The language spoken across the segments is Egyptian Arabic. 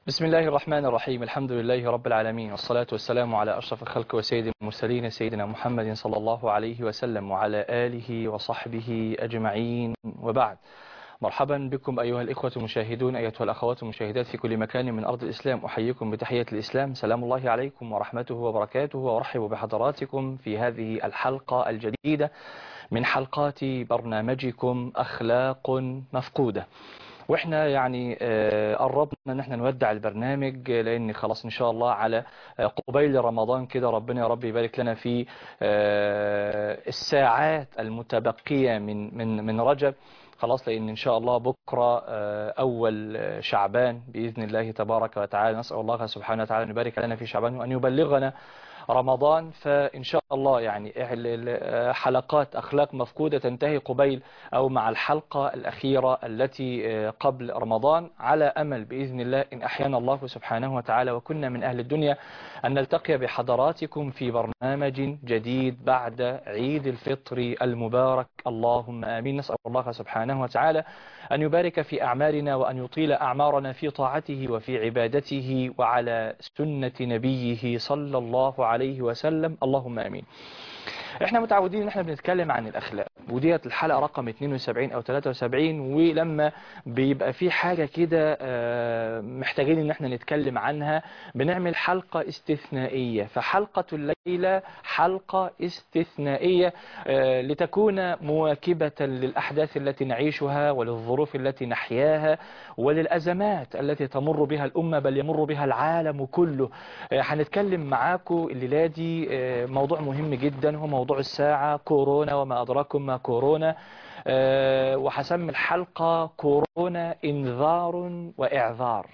بسم الله الرحمن الرحيم الحمد لله رب العالمين والصلاة والسلام على أشرف الخلق وسيد المرسلين سيدنا محمد صلى الله عليه وسلم وعلى آله وصحبه أجمعين وبعد مرحبا بكم أيها الإخوة المشاهدون أيها الأخوات المشاهدات في كل مكان من أرض الإسلام أحييكم بتحية الإسلام سلام الله عليكم ورحمته وبركاته وأرحب بحضراتكم في هذه الحلقة الجديدة من حلقات برنامجكم أخلاق مفقودة واحنا يعني آه، قربنا ان احنا نودع البرنامج لان خلاص ان شاء الله على آه، قبيل رمضان كده ربنا يا رب يبارك لنا في آه، الساعات المتبقية من من من رجب خلاص لان ان شاء الله بكرة آه، اول شعبان باذن الله تبارك وتعالى نسال الله سبحانه وتعالى ان يبارك لنا في شعبان وان يبلغنا رمضان فإن شاء الله يعني ال- ال- حلقات أخلاق مفقودة تنتهي قبيل أو مع الحلقة الأخيرة التي آه، قبل رمضان على أمل بإذن الله إن أحيانا الله سبحانه وتعالى وكنا من أهل الدنيا أن نلتقي بحضراتكم في برنامج جديد بعد عيد الفطر المبارك اللهم آمين نسأل الله سبحانه وتعالى أن يبارك في أعمالنا وأن يطيل أعمارنا في طاعته وفي عبادته وعلى سنة نبيه صلى الله عليه وسلم اللهم آمين احنا متعودين ان احنا بنتكلم عن الاخلاق وديت الحلقه رقم 72 او 73 ولما بيبقى في حاجه كده آه، محتاجين ان احنا نتكلم عنها بنعمل حلقه استثنائيه فحلقه الليله حلقه استثنائيه آه، لتكون مواكبه للاحداث التي نعيشها وللظروف التي نحياها وللازمات التي تمر بها الامه بل يمر بها العالم كله آه، هنتكلم معاكم الليله دي آه، موضوع مهم جدا هو موضوع الساعه كورونا وما ادراكم ما كورونا آه، وهسمي الحلقه كورونا انذار واعذار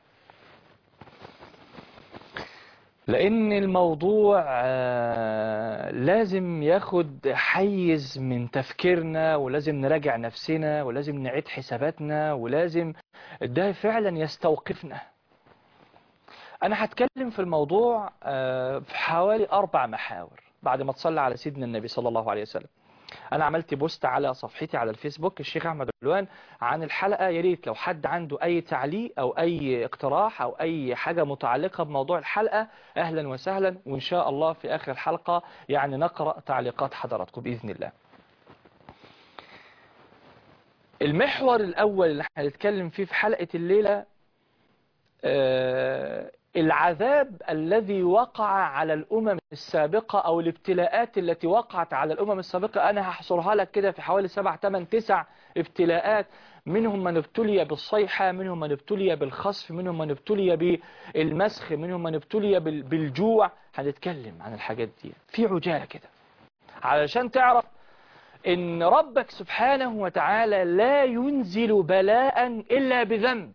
لأن الموضوع آه، لازم ياخد حيز من تفكيرنا ولازم نراجع نفسنا ولازم نعيد حساباتنا ولازم ده فعلا يستوقفنا أنا هتكلم في الموضوع آه، في حوالي أربع محاور بعد ما تصلى على سيدنا النبي صلى الله عليه وسلم أنا عملت بوست على صفحتي على الفيسبوك الشيخ أحمد علوان عن الحلقة يا ريت لو حد عنده أي تعليق أو أي اقتراح أو أي حاجة متعلقة بموضوع الحلقة أهلا وسهلا وإن شاء الله في آخر الحلقة يعني نقرأ تعليقات حضراتكم بإذن الله المحور الأول اللي هنتكلم فيه في حلقة الليلة آه، العذاب الذي وقع على الأمم السابقة أو الابتلاءات التي وقعت على الأمم السابقة أنا هحصرها لك كده في حوالي سبع ثمان تسع ابتلاءات منهم من ابتلي بالصيحة منهم من ابتلي بالخصف منهم من ابتلي بالمسخ منهم من ابتلي بال- بالجوع هنتكلم عن الحاجات دي في عجالة كده علشان تعرف ان ربك سبحانه وتعالى لا ينزل بلاء إلا بذنب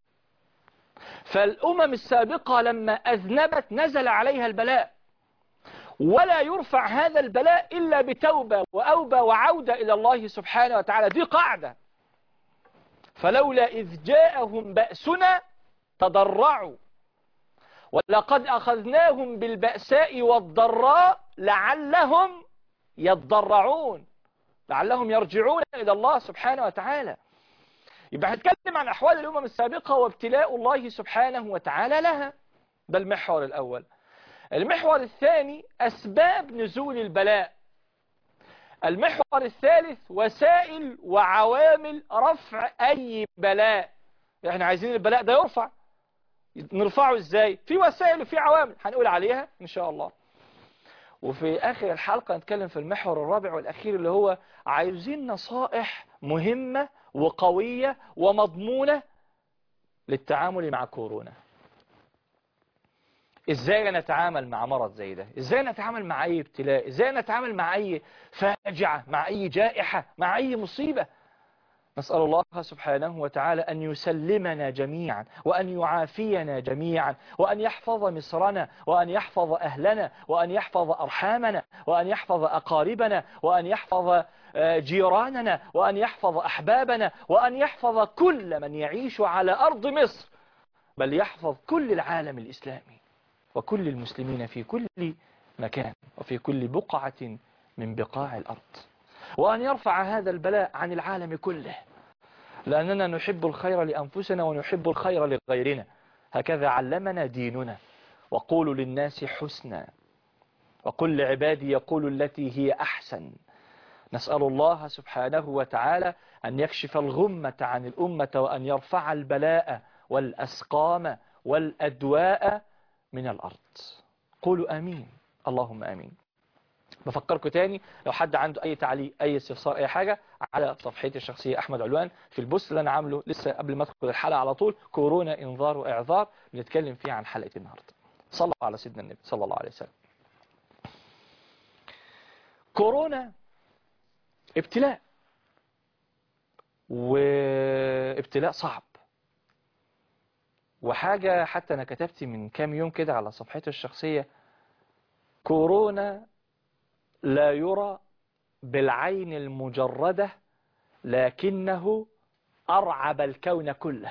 فالأمم السابقة لما أذنبت نزل عليها البلاء ولا يرفع هذا البلاء إلا بتوبة وأوبة وعودة إلى الله سبحانه وتعالى دي قاعدة فلولا إذ جاءهم بأسنا تضرعوا ولقد أخذناهم بالبأساء والضراء لعلهم يضرعون لعلهم يرجعون إلى الله سبحانه وتعالى يبقى هنتكلم عن أحوال الأمم السابقة وابتلاء الله سبحانه وتعالى لها ده المحور الأول المحور الثاني أسباب نزول البلاء المحور الثالث وسائل وعوامل رفع أي بلاء احنا عايزين البلاء ده يرفع نرفعه ازاي في وسائل وفي عوامل هنقول عليها ان شاء الله وفي آخر الحلقة نتكلم في المحور الرابع والأخير اللي هو عايزين نصائح مهمة وقوية ومضمونة للتعامل مع كورونا ازاي نتعامل مع مرض زي ده ازاي نتعامل مع اي ابتلاء ازاي نتعامل مع اي فاجعة مع اي جائحة مع اي مصيبة نسأل الله سبحانه وتعالى أن يسلمنا جميعا وأن يعافينا جميعا وأن يحفظ مصرنا وأن يحفظ أهلنا وأن يحفظ أرحامنا وأن يحفظ أقاربنا وأن يحفظ آه، جيراننا وأن يحفظ أحبابنا وأن يحفظ كل من يعيش على أرض مصر بل يحفظ كل العالم الإسلامي وكل المسلمين في كل مكان وفي كل بقعة من بقاع الأرض وأن يرفع هذا البلاء عن العالم كله لأننا نحب الخير لأنفسنا ونحب الخير لغيرنا هكذا علمنا ديننا وقولوا للناس حسنا وقل لعبادي يقول التي هي أحسن نسأل الله سبحانه وتعالى أن يكشف الغمة عن الأمة وأن يرفع البلاء والأسقام والأدواء من الأرض قولوا آمين اللهم آمين بفكركم تاني لو حد عنده أي تعليق أي استفسار أي حاجة على صفحتي الشخصية أحمد علوان في البوست اللي أنا عامله لسه قبل ما أدخل الحلقة على طول كورونا إنذار وإعذار بنتكلم فيه عن حلقة النهاردة صلى على سيدنا النبي صلى الله عليه وسلم كورونا ابتلاء وابتلاء صعب وحاجة حتى أنا كتبت من كام يوم كده على صفحتي الشخصية كورونا لا يرى بالعين المجردة لكنه أرعب الكون كله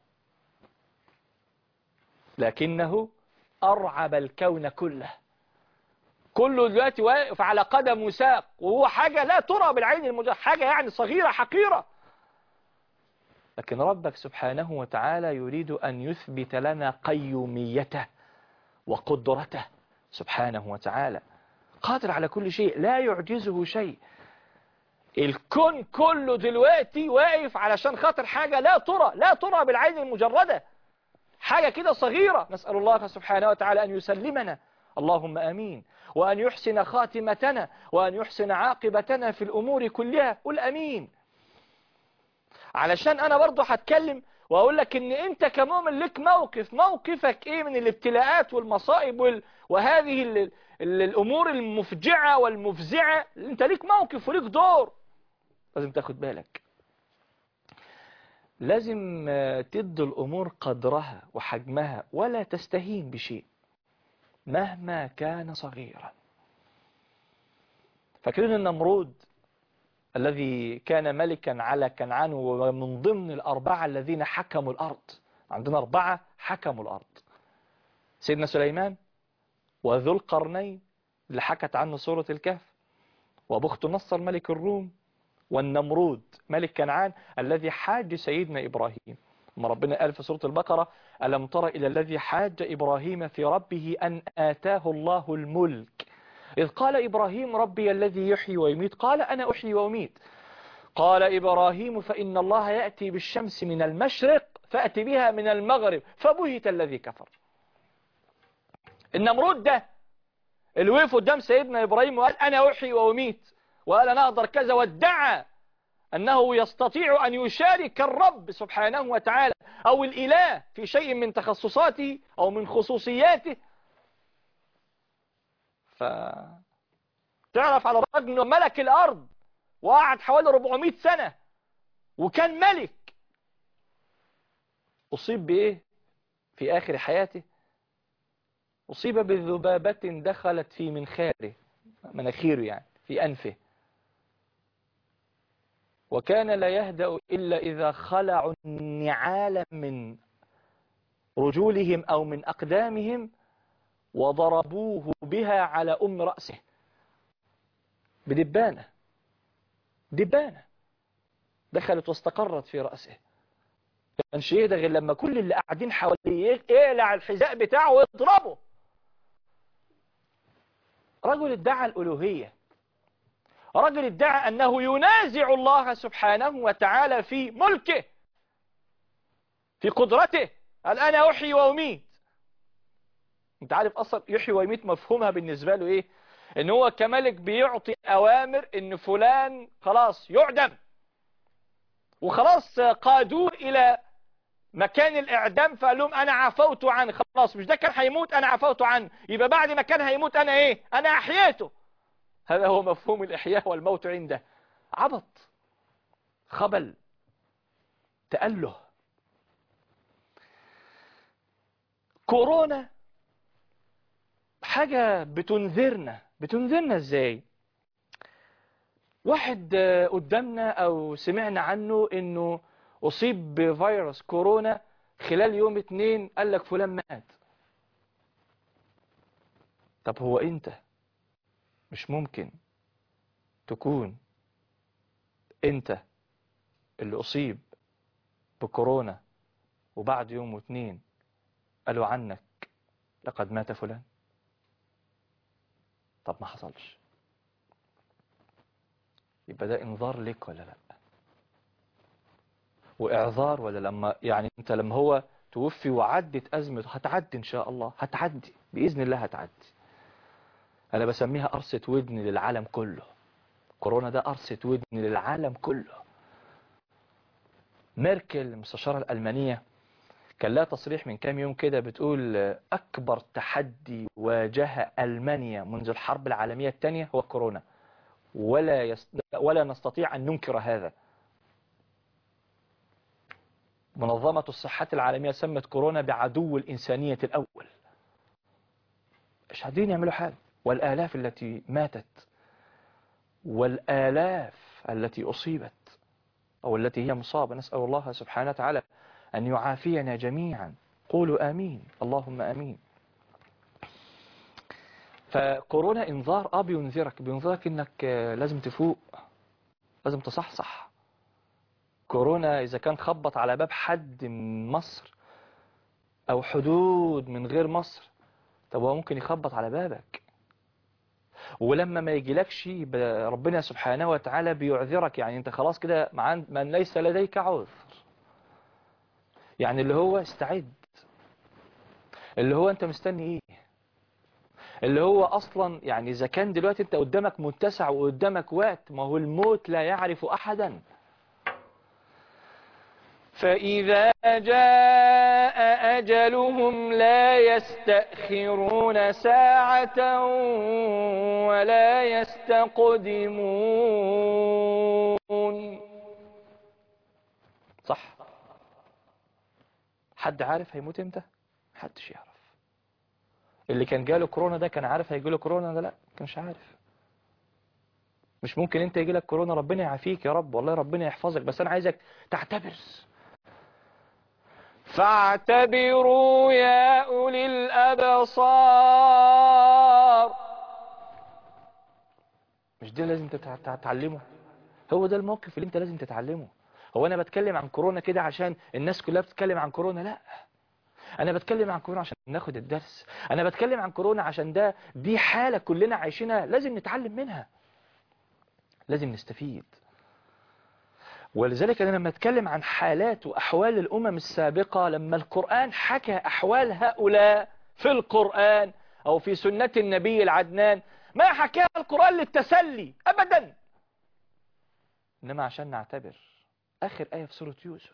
لكنه أرعب الكون كله كله دلوقتي واقف على قدم وساق وهو حاجة لا ترى بالعين المجردة حاجة يعني صغيرة حقيرة لكن ربك سبحانه وتعالى يريد أن يثبت لنا قيوميته وقدرته سبحانه وتعالى قادر على كل شيء لا يعجزه شيء الكون كله دلوقتي واقف علشان خاطر حاجة لا ترى لا ترى بالعين المجردة حاجة كده صغيرة نسأل الله سبحانه وتعالى أن يسلمنا اللهم أمين وأن يحسن خاتمتنا وأن يحسن عاقبتنا في الأمور كلها قل أمين علشان أنا برضو هتكلم وأقول لك إن أنت كمؤمن لك موقف موقفك إيه من الابتلاءات والمصائب وال... وهذه ال... ال... الأمور المفجعة والمفزعة أنت ليك موقف وليك دور لازم تاخد بالك لازم تدي الأمور قدرها وحجمها ولا تستهين بشيء مهما كان صغيرا فاكرين النمرود الذي كان ملكا على كنعان ومن ضمن الأربعة الذين حكموا الأرض عندنا أربعة حكموا الأرض سيدنا سليمان وذو القرنين اللي حكت عنه سورة الكهف وبخت نصر ملك الروم والنمرود ملك كنعان الذي حاج سيدنا إبراهيم ما ربنا قال في سورة البقرة ألم تر إلى الذي حاج إبراهيم في ربه أن آتاه الله الملك إذ قال إبراهيم ربي الذي يحيي ويميت قال أنا أحيي وأميت قال إبراهيم فإن الله يأتي بالشمس من المشرق فأتي بها من المغرب فبهت الذي كفر النمرود ده اللي وقف قدام سيدنا إبراهيم وقال أنا أحيي وأميت وقال أنا أقدر كذا وادعى أنه يستطيع أن يشارك الرب سبحانه وتعالى أو الإله في شيء من تخصصاته أو من خصوصياته ف تعرف على الرجل أنه ملك الأرض وقعد حوالي 400 سنة وكان ملك أصيب بإيه في آخر حياته أصيب بذبابة دخلت في منخاره مناخيره يعني في أنفه وكان لا يهدأ إلا إذا خلعوا النعال من رجولهم أو من أقدامهم وضربوه بها على أم رأسه بدبانة دبانة دخلت واستقرت في رأسه كانش يهدى غير لما كل اللي قاعدين حواليه يقلع الحذاء بتاعه ويضربه رجل ادعى الألوهية رجل ادعى أنه ينازع الله سبحانه وتعالى في ملكه في قدرته قال أنا أحيي وأميت انت عارف أصلا يحيي ويميت مفهومها بالنسبة له إيه إن هو كملك بيعطي أوامر إن فلان خلاص يعدم وخلاص قادوه إلى مكان الإعدام فقال لهم أنا عفوت عنه خلاص مش ده كان هيموت أنا عفوت عنه يبقى بعد ما كان هيموت أنا إيه أنا أحييته هذا هو مفهوم الإحياء والموت عنده عبط خبل تأله كورونا حاجة بتنذرنا بتنذرنا ازاي واحد قدامنا او سمعنا عنه انه اصيب بفيروس كورونا خلال يوم اتنين قال لك فلان مات طب هو انت مش ممكن تكون انت اللي اصيب بكورونا وبعد يوم واتنين قالوا عنك لقد مات فلان طب ما حصلش يبقى ده انذار لك ولا لا واعذار ولا لما يعني انت لما هو توفي وعدت ازمه هتعدي ان شاء الله هتعدي باذن الله هتعدي انا بسميها قرصه ودن للعالم كله كورونا ده قرصه ودن للعالم كله ميركل المستشاره الالمانيه كان لها تصريح من كام يوم كده بتقول أكبر تحدي واجه ألمانيا منذ الحرب العالمية الثانية هو كورونا ولا, يست... ولا نستطيع أن ننكر هذا منظمة الصحة العالمية سمت كورونا بعدو الإنسانية الأول مش قادرين يعملوا حاجة والآلاف التي ماتت والآلاف التي أصيبت أو التي هي مصابة نسأل الله سبحانه وتعالى أن يعافينا جميعا قولوا آمين اللهم آمين فكورونا انذار اه بينذرك بينذرك انك لازم تفوق لازم تصحصح كورونا اذا كان خبط على باب حد من مصر او حدود من غير مصر طب هو ممكن يخبط على بابك ولما ما يجيلكش ربنا سبحانه وتعالى بيعذرك يعني انت خلاص كده من ليس لديك عذر يعني اللي هو استعد اللي هو انت مستني ايه اللي هو اصلا يعني اذا كان دلوقتي انت قدامك متسع وقدامك وقت ما هو الموت لا يعرف احدا فإذا جاء أجلهم لا يستأخرون ساعة ولا يستقدمون صح حد عارف هيموت امتى محدش يعرف اللي كان جاله كورونا ده كان عارف هيجيله كورونا ده لا كانش عارف مش ممكن انت يجي لك كورونا ربنا يعافيك يا رب والله ربنا يحفظك بس انا عايزك تعتبر فاعتبروا يا اولي الابصار مش ده لازم تتعلمه هو ده الموقف اللي انت لازم تتعلمه هو انا بتكلم عن كورونا كده عشان الناس كلها بتتكلم عن كورونا لا انا بتكلم عن كورونا عشان ناخد الدرس انا بتكلم عن كورونا عشان ده دي حالة كلنا عايشينها لازم نتعلم منها لازم نستفيد ولذلك انا لما اتكلم عن حالات واحوال الامم السابقة لما القرآن حكى احوال هؤلاء في القرآن او في سنة النبي العدنان ما حكاها القرآن للتسلي ابدا انما عشان نعتبر آخر آية في سورة يوسف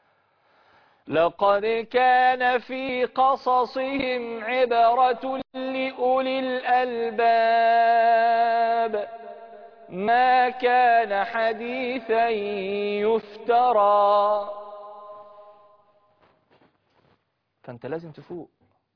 لقد كان في قصصهم عبرة لأولي الألباب ما كان حديثا يفترى فأنت لازم تفوق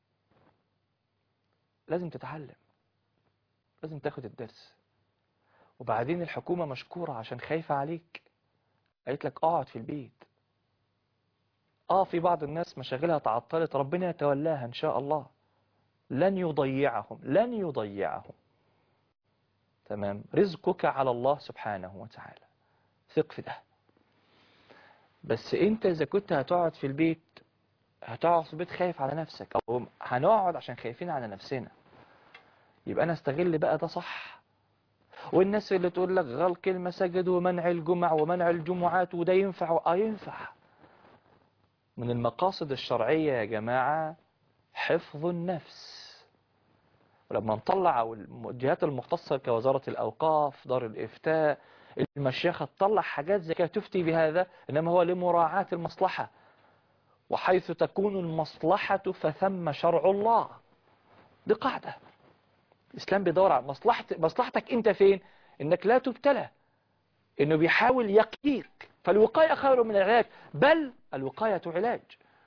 لازم تتعلم لازم تاخد الدرس وبعدين الحكومة مشكورة عشان خايفة عليك قالت لك اقعد في البيت اه في بعض الناس مشاغلها تعطلت ربنا يتولاها ان شاء الله لن يضيعهم لن يضيعهم تمام رزقك على الله سبحانه وتعالى ثق في ده بس انت اذا كنت هتقعد في البيت هتقعد في البيت خايف على نفسك او هنقعد عشان خايفين على نفسنا يبقى انا استغل بقى ده صح والناس اللي تقول لك غلق المساجد ومنع الجمع ومنع الجمعات وده ينفع اه ينفع من المقاصد الشرعية يا جماعة حفظ النفس ولما نطلع أو الجهات المختصة كوزارة الأوقاف دار الإفتاء المشيخة تطلع حاجات زي كده تفتي بهذا إنما هو لمراعاة المصلحة وحيث تكون المصلحة فثم شرع الله دي قاعدة الإسلام بيدور على مصلحة مصلحتك أنت فين إنك لا تبتلى إنه بيحاول يقيك فالوقاية خير من العلاج بل الوقاية علاج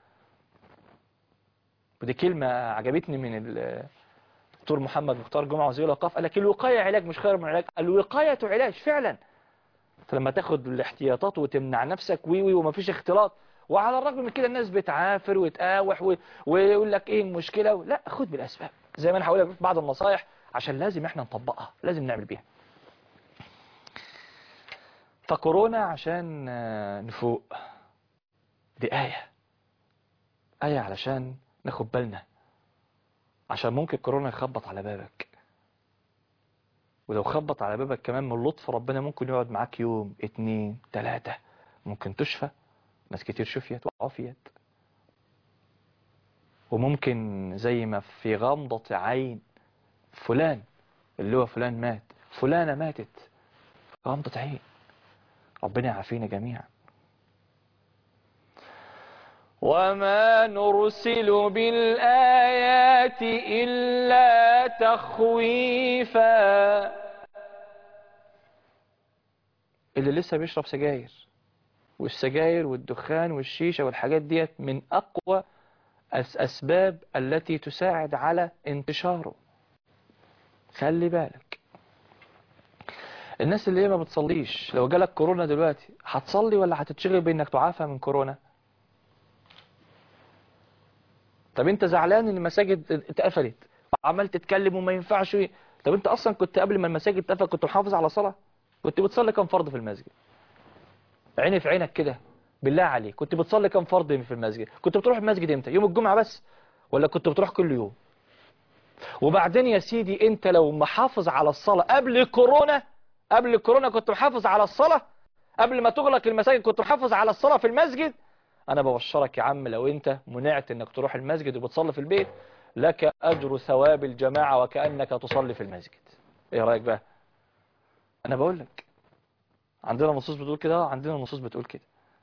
ودي كلمة عجبتني من الدكتور محمد مختار جمعة وزير الأوقاف قال لك الوقاية علاج مش خير من العلاج الوقاية علاج فعلا فلما تاخد الاحتياطات وتمنع نفسك وي وي ومفيش اختلاط وعلى الرغم من كده الناس بتعافر وتقاوح و... ويقول لك ايه المشكلة لا خد بالأسباب زي ما انا هقول لك بعض النصايح عشان لازم احنا نطبقها لازم نعمل بيها فكورونا عشان نفوق دي آية آية علشان ناخد بالنا عشان ممكن كورونا يخبط على بابك ولو خبط على بابك كمان من لطف ربنا ممكن يقعد معاك يوم اتنين تلاتة ممكن تشفى ناس كتير شفيت وعافيت وممكن زي ما في غمضة عين فلان اللي هو فلان مات فلانة ماتت في غمضة عين ربنا يعافينا جميعا وما نرسل بالآيات إلا تخويفا اللي لسه بيشرب سجاير والسجاير والدخان والشيشة والحاجات ديت من أقوى الأسباب التي تساعد على انتشاره خلي بالك الناس اللي هي ما بتصليش لو جالك كورونا دلوقتي هتصلي ولا هتتشغل بانك تعافى من كورونا طب انت زعلان ان المساجد اتقفلت وعمال تتكلم وما ينفعش ايه طب انت اصلا كنت قبل ما المساجد تقفل كنت محافظ على صلاة كنت بتصلي كم فرض في المسجد عيني في عينك كده بالله عليك كنت بتصلي كم فرض في المسجد كنت بتروح المسجد امتى يوم الجمعة بس ولا كنت بتروح كل يوم وبعدين يا سيدي انت لو محافظ على الصلاة قبل كورونا قبل كورونا كنت محافظ على الصلاة قبل ما تغلق المساجد كنت محافظ على الصلاة في المسجد انا ببشرك يا عم لو انت منعت انك تروح المسجد وبتصلي في البيت لك اجر ثواب الجماعة وكأنك تصلي في المسجد ايه رأيك بقى انا بقول لك عندنا نصوص بتقول كده عندنا نصوص بتقول كده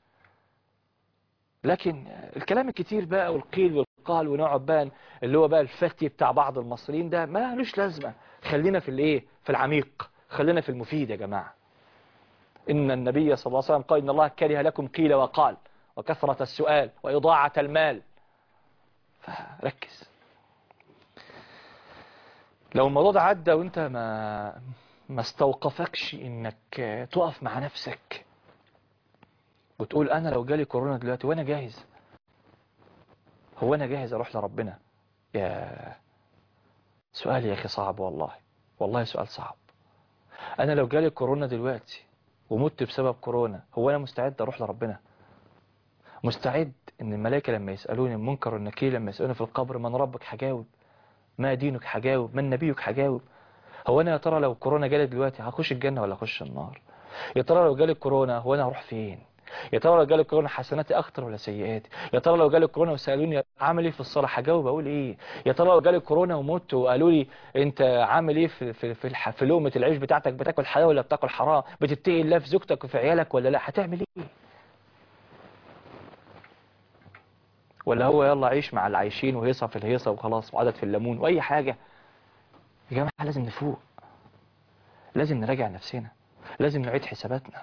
لكن الكلام الكتير بقى والقيل والقال ونقعد بقى اللي هو بقى الفتي بتاع بعض المصريين ده ما لوش لازمة خلينا في الايه في العميق خلينا في المفيد يا جماعة إن النبي صلى الله عليه وسلم قال إن الله كره لكم قيل وقال وكثرة السؤال وإضاعة المال فركز لو الموضوع ده عدى وانت ما ما استوقفكش انك تقف مع نفسك وتقول انا لو جالي كورونا دلوقتي وانا جاهز هو انا جاهز اروح لربنا يا سؤال يا اخي صعب والله والله سؤال صعب انا لو جالي كورونا دلوقتي ومت بسبب كورونا هو انا مستعد اروح لربنا مستعد ان الملائكه لما يسالوني المنكر والنكير لما يسالوني في القبر من ربك هجاوب ما دينك هجاوب من نبيك هجاوب هو انا يا ترى لو كورونا جالي دلوقتي هخش الجنه ولا اخش النار يا ترى لو جالي كورونا هو انا هروح فين يا ترى لو جالي كورونا حسناتي اكتر ولا سيئاتي يا ترى لو جالي كورونا وسالوني عامل ايه في الصلاه هجاوب اقول ايه يا ترى لو جالي كورونا ومت وقالوا لي انت عامل ايه في في في, الح... في لقمه العيش بتاعتك بتاكل حلال ولا بتاكل حرام بتتقي الله في زوجتك وفي عيالك ولا لا هتعمل ايه ولا هو يلا عيش مع العايشين وهيصة في الهيصة وخلاص وعدد في الليمون واي حاجة يا جماعة لازم نفوق لازم نراجع نفسنا لازم نعيد حساباتنا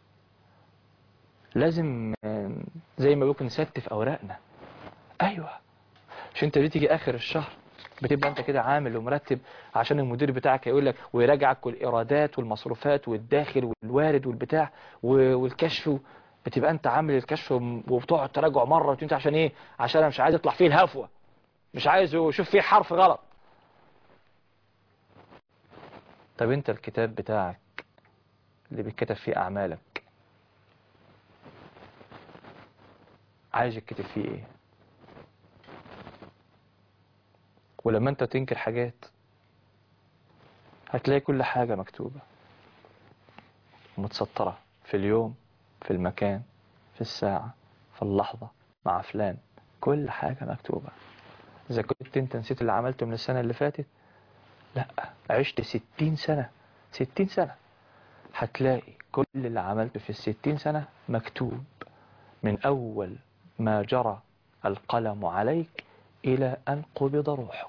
لازم زي ما بيقول نستف اوراقنا ايوه عشان انت بتيجي اخر الشهر بتبقى انت كده عامل ومرتب عشان المدير بتاعك يقول لك ويراجعك والايرادات والمصروفات والداخل والوارد والبتاع والكشف بتبقى انت عامل الكشف وبتقعد تراجعه مره وتنت عشان ايه عشان انا مش عايز يطلع فيه الهفوه مش عايز يشوف فيه حرف غلط طب انت الكتاب بتاعك اللي بيتكتب فيه اعمالك عايز يتكتب فيه ايه ولما انت تنكر حاجات هتلاقي كل حاجة مكتوبة متسطرة في اليوم في المكان في الساعة في اللحظة مع فلان كل حاجة مكتوبة إذا كنت أنت نسيت اللي عملته من السنة اللي فاتت لا عشت ستين سنة ستين سنة هتلاقي كل اللي عملته في الستين سنة مكتوب من أول ما جرى القلم عليك إلى أن قبض روحك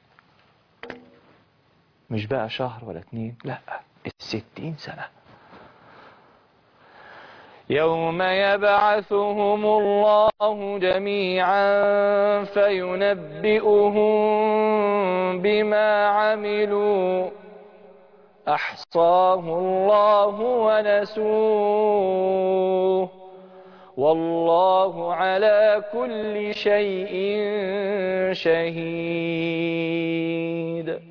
مش بقى شهر ولا اتنين لا الستين سنة يوم يبعثهم الله جميعا فينبئهم بما عملوا أحصاه الله ونسوه والله على كل شيء شهيد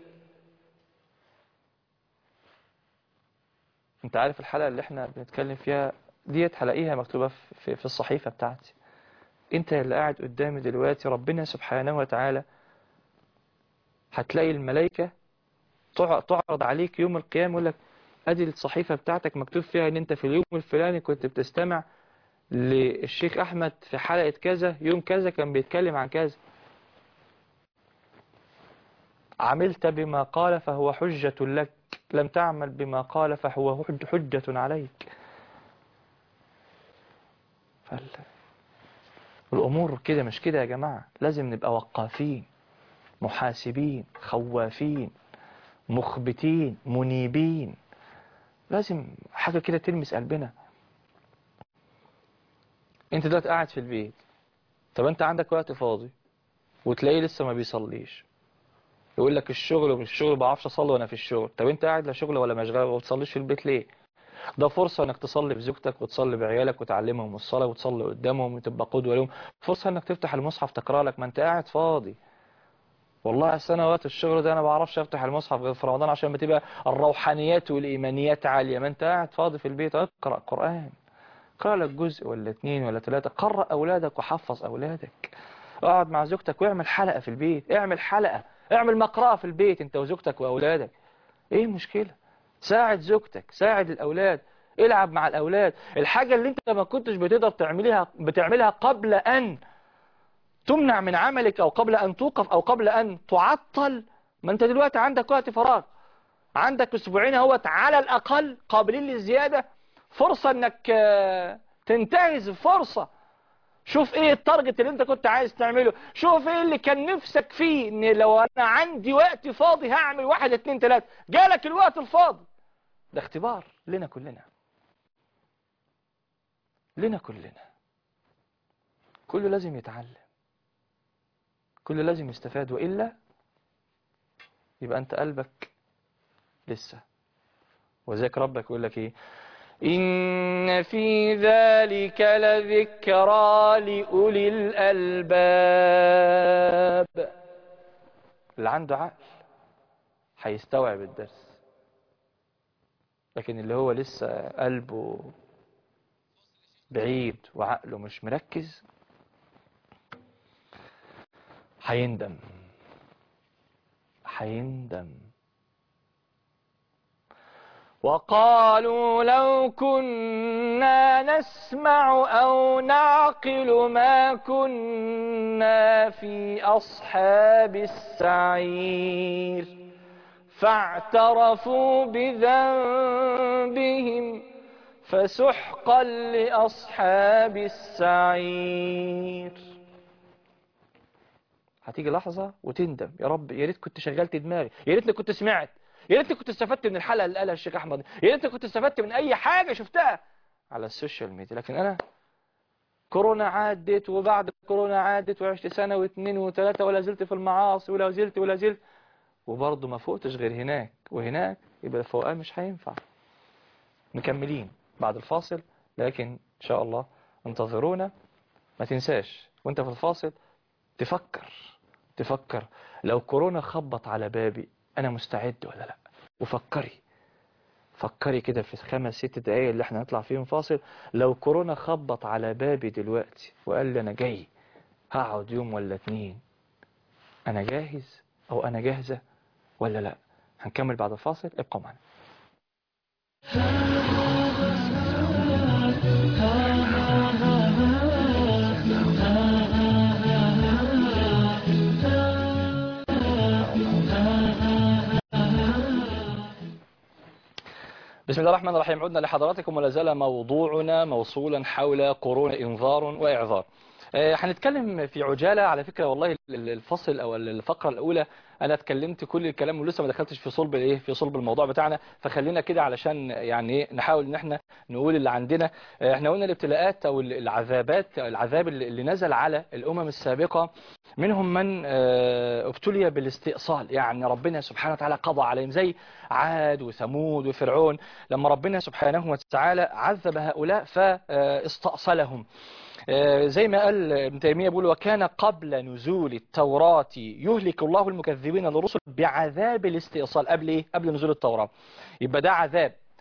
انت عارف الحلقة اللي احنا بنتكلم فيها ديت هلاقيها مكتوبة في, في الصحيفة بتاعتي انت اللي قاعد قدامي دلوقتي ربنا سبحانه وتعالى هتلاقي الملائكة تع- تعرض عليك يوم القيامة يقول لك ادي الصحيفة بتاعتك مكتوب فيها ان انت في اليوم الفلاني كنت بتستمع للشيخ احمد في حلقة كذا يوم كذا كان بيتكلم عن كذا عملت بما قال فهو حجة لك لم تعمل بما قال فهو حج- حجة عليك فال... الأمور كده مش كده يا جماعة لازم نبقى وقافين محاسبين خوافين مخبتين منيبين لازم حاجة كده تلمس قلبنا انت دلوقتي قاعد في البيت طب انت عندك وقت فاضي وتلاقيه لسه ما بيصليش يقول لك الشغل ومش الشغل ما بعرفش اصلي وانا في الشغل طب انت قاعد لا شغل ولا مشغول وما بتصليش في البيت ليه ده فرصة انك تصلي بزوجتك وتصلي بعيالك وتعلمهم الصلاة وتصلي قدامهم وتبقى قدوة لهم فرصة انك تفتح المصحف تقرأ لك ما انت قاعد فاضي والله السنة وقت الشغل ده انا ما بعرفش افتح المصحف غير في رمضان عشان بتبقى الروحانيات والايمانيات عالية ما انت قاعد فاضي في البيت اقرأ قرآن اقرأ لك جزء ولا اتنين ولا تلاتة قرأ اولادك وحفظ اولادك اقعد مع زوجتك واعمل حلقة في البيت اعمل حلقة اعمل مقرأة في البيت انت وزوجتك واولادك ايه المشكلة ساعد زوجتك ساعد الاولاد العب مع الاولاد الحاجة اللي انت ما كنتش بتقدر تعملها بتعملها قبل ان تمنع من عملك او قبل ان توقف او قبل ان تعطل ما انت دلوقتي عندك وقت فراغ عندك اسبوعين اهوت على الاقل قابلين للزيادة فرصة انك آه، تنتهز فرصة شوف ايه التارجت اللي انت كنت عايز تعمله شوف ايه اللي كان نفسك فيه ان لو انا عندي وقت فاضي هعمل واحد اتنين تلاتة جالك الوقت الفاضي ده اختبار لنا كلنا لنا كلنا كله لازم يتعلم كله لازم يستفاد وإلا يبقى أنت قلبك لسه وذلك ربك يقول لك إيه إن في ذلك لذكرى لأولي الألباب اللي عنده عقل هيستوعب الدرس لكن اللي هو لسه قلبه بعيد وعقله مش مركز هيندم هيندم وقالوا لو كنا نسمع أو نعقل ما كنا في أصحاب السعير فاعترفوا بذنبهم فسحقا لأصحاب السعير هتيجي لحظة وتندم يا رب يا ريت كنت شغلت دماغي يا ريتني كنت سمعت يا ريتني كنت استفدت من الحلقة اللي قالها الشيخ أحمد يا ريتني كنت استفدت من أي حاجة شفتها على السوشيال ميديا لكن أنا كورونا عدت وبعد كورونا عدت وعشت سنة واثنين وثلاثة ولا زلت في المعاصي ولا زلت ولا زلت وبرضه ما فوقتش غير هناك وهناك يبقى الفوقان مش هينفع مكملين بعد الفاصل لكن إن شاء الله انتظرونا ما تنساش وانت في الفاصل تفكر تفكر لو كورونا خبط على بابي انا مستعد ولا لا وفكري فكري كده في خمس ست دقايق اللي احنا نطلع فيهم فاصل لو كورونا خبط على بابي دلوقتي وقال لي انا جاي هقعد يوم ولا اتنين انا جاهز او انا جاهزة ولا لا هنكمل بعد الفاصل ابقوا معنا بسم الله الرحمن الرحيم عدنا لحضراتكم ولا زال موضوعنا موصولا حول كورونا انذار واعذار آه، هنتكلم في عجالة على فكرة والله ال- ال- الفصل او الفقرة الاولى انا اتكلمت كل الكلام ولسه ما دخلتش في صلب الايه في صلب الموضوع بتاعنا فخلينا كده علشان يعني ايه نحاول ان احنا نقول اللي عندنا آه، احنا قلنا الابتلاءات او ال- العذابات العذاب اللي اللي نزل على الامم السابقة منهم من آه، ابتلي بالاستئصال يعني ربنا سبحانه وتعالى قضى عليهم زي عاد وثمود وفرعون لما ربنا سبحانه وتعالى عذب هؤلاء فاستأصلهم آه، زي ما قال ابن تيمية بيقول وكان قبل نزول التوراة يهلك الله المكذبين للرسل بعذاب الاستئصال قبل ايه قبل نزول التوراة يبقى ده عذاب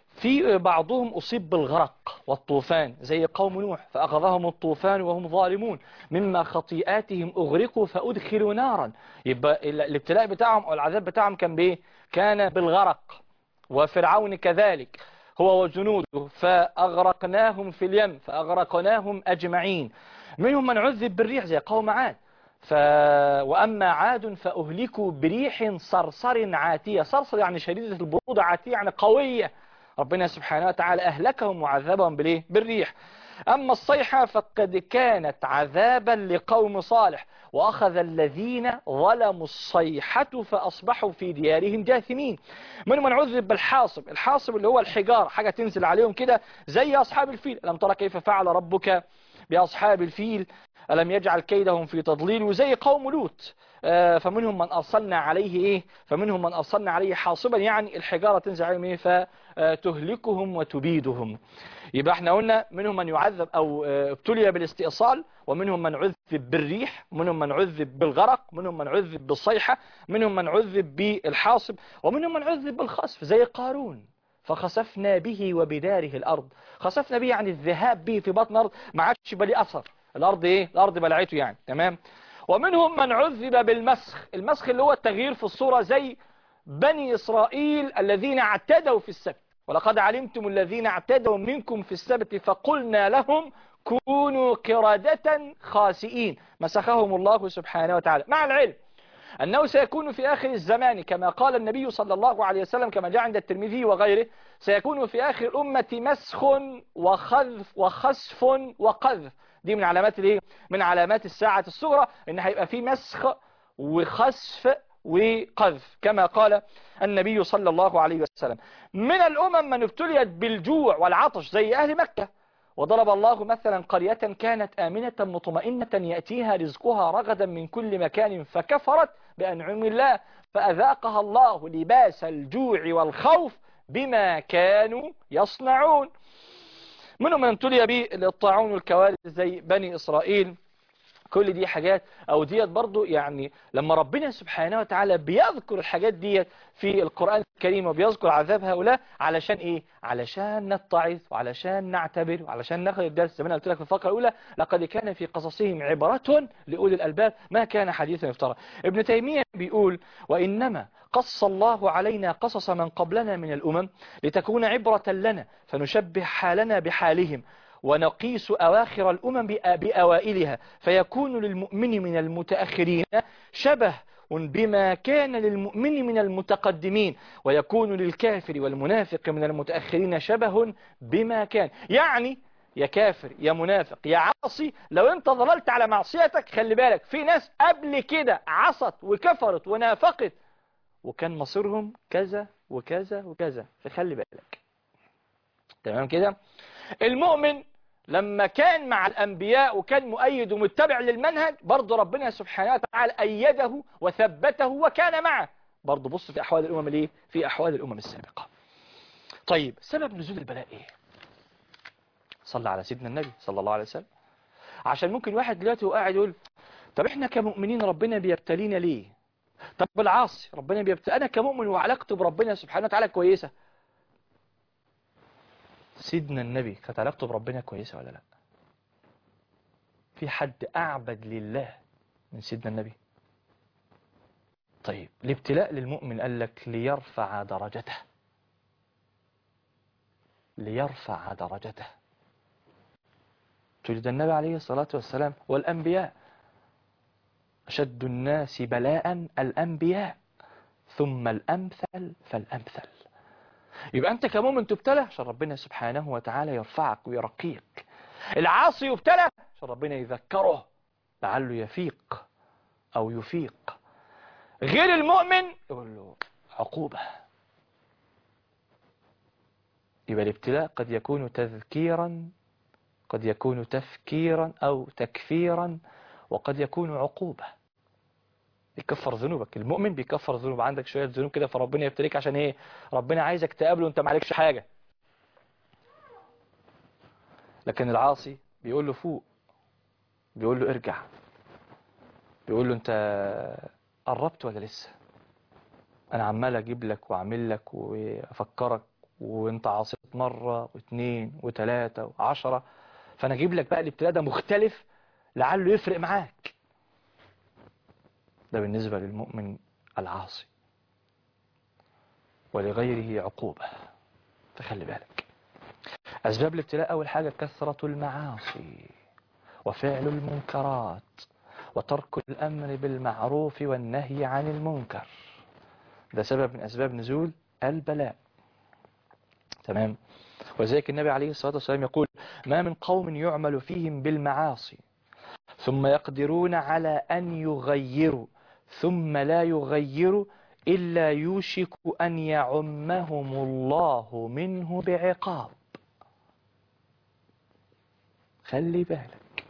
في بعضهم أصيب بالغرق والطوفان زي قوم نوح فأخذهم الطوفان وهم ظالمون مما خطيئاتهم أغرقوا فأدخلوا نارا يبقى الابتلاء بتاعهم أو العذاب بتاعهم كان بإيه كان بالغرق وفرعون كذلك هو وجنوده فأغرقناهم في اليم فأغرقناهم أجمعين منهم من عذب بالريح زي قوم عاد ف... وأما عاد فأهلكوا بريح صرصر عاتية صرصر يعني شديدة البرودة عاتية يعني قوية ربنا سبحانه وتعالى أهلكهم وعذبهم بالإيه؟ بالريح أما الصيحة فقد كانت عذابا لقوم صالح وأخذ الذين ظلموا الصيحة فأصبحوا في ديارهم جاثمين من من عذب بالحاصب الحاصب اللي هو الحجار حاجة تنزل عليهم كده زي أصحاب الفيل ألم ترى كيف فعل ربك بأصحاب الفيل ألم يجعل كيدهم في تضليل وزي قوم لوط آه، فمنهم من أرسلنا عليه إيه فمنهم من أرسلنا عليه حاصبا يعني الحجارة تنزل عليهم إيه فتهلكهم وتبيدهم يبقى احنا قلنا منهم من يعذب أو آه، ابتلي بالاستئصال ومنهم من عذب بالريح منهم من عذب بالغرق منهم من عذب بالصيحة منهم من عذب بالحاصب ومنهم من عذب بالخسف زي قارون فخسفنا به وبداره الأرض خسفنا به يعني الذهاب به في بطن الأرض ما عادش بلي أثر الأرض إيه الأرض بلعته يعني تمام ومنهم من عذب بالمسخ المسخ اللي هو التغيير في الصورة زي بني إسرائيل الذين اعتدوا في السبت ولقد علمتم الذين اعتدوا منكم في السبت فقلنا لهم كونوا قردة خاسئين مسخهم الله سبحانه وتعالى مع العلم أنه سيكون في آخر الزمان كما قال النبي صلى الله عليه وسلم كما جاء عند الترمذي وغيره سيكون في آخر الأمة مسخ وخذف وخسف وقذف دي من علامات الايه من علامات الساعة الصغرى ان هيبقى في مسخ وخسف وقذف كما قال النبي صلى الله عليه وسلم من الأمم من ابتليت بالجوع والعطش زي أهل مكة وضرب الله مثلا قرية كانت آمنة مطمئنة يأتيها رزقها رغدا من كل مكان فكفرت بأنعم الله فأذاقها الله لباس الجوع والخوف بما كانوا يصنعون منهم من ابتلي بالطاعون والكوارث زي بني إسرائيل كل دي حاجات او ديت برضو يعني لما ربنا سبحانه وتعالى بيذكر الحاجات ديت في القرآن الكريم وبيذكر عذاب هؤلاء علشان ايه علشان نتعظ وعلشان نعتبر وعلشان ناخد الدرس زي ما أنا قلت لك في الفقرة الاولى لقد كان في قصصهم عبرة لاولي الالباب ما كان حديثا يفترى ابن تيمية بيقول وانما قص الله علينا قصص من قبلنا من الامم لتكون عبرة لنا فنشبه حالنا بحالهم ونقيس أواخر الأمم بأوائلها فيكون للمؤمن من المتأخرين شبه بما كان للمؤمن من المتقدمين ويكون للكافر والمنافق من المتأخرين شبه بما كان يعني يا كافر يا منافق يا عاصي لو انت ظللت على معصيتك خلي بالك في ناس قبل كده عصت وكفرت ونافقت وكان مصيرهم كذا وكذا وكذا فخلي بالك تمام كده المؤمن لما كان مع الأنبياء وكان مؤيد ومتبع للمنهج برضه ربنا سبحانه وتعالى أيده وثبته وكان معه برضه بص في أحوال الأمم الايه في أحوال الأمم السابقة طيب سبب نزول البلاء إيه صلى على سيدنا النبي صلى الله عليه وسلم عشان ممكن واحد دلوقتي وقاعد يقول طب احنا كمؤمنين ربنا بيبتلينا ليه طب بالعاصي ربنا بيبتلي انا كمؤمن وعلاقتي بربنا سبحانه وتعالى كويسه سيدنا النبي كانت علاقته بربنا كويسة ولا لا في حد أعبد لله من سيدنا النبي طيب الابتلاء للمؤمن قال لك ليرفع درجته ليرفع درجته تجد النبي عليه الصلاة والسلام والأنبياء أشد الناس بلاء الأنبياء ثم الأمثل فالأمثل يبقى أنت كمؤمن تبتلى عشان ربنا سبحانه وتعالى يرفعك ويرقيك العاصي يبتلى عشان ربنا يذكره لعله يفيق أو يفيق غير المؤمن يقول له عقوبة يبقى الابتلاء قد يكون تذكيرا قد يكون تفكيرا أو تكفيرا وقد يكون عقوبة يكفر ذنوبك المؤمن بيكفر ذنوب عندك شوية ذنوب كده فربنا يبتليك عشان ايه ربنا عايزك تقابله وانت ما عليكش حاجة لكن العاصي بيقول له فوق بيقول له ارجع بيقول له انت قربت ولا لسه انا عمال اجيب لك واعمل لك وافكرك وانت عاصيت مرة واثنين وثلاثة وعشرة فانا اجيب لك بقى الابتلاء ده مختلف لعله يفرق معاك ده بالنسبة للمؤمن العاصي ولغيره عقوبة فخلي بالك أسباب الابتلاء أول حاجة كثرة المعاصي وفعل المنكرات وترك الأمر بالمعروف والنهي عن المنكر ده سبب من أسباب نزول البلاء تمام وذلك النبي عليه الصلاة والسلام يقول ما من قوم يعمل فيهم بالمعاصي ثم يقدرون على أن يغيروا ثم لا يغيروا إلا يوشك أن يعمهم الله منه بعقاب خلي بالك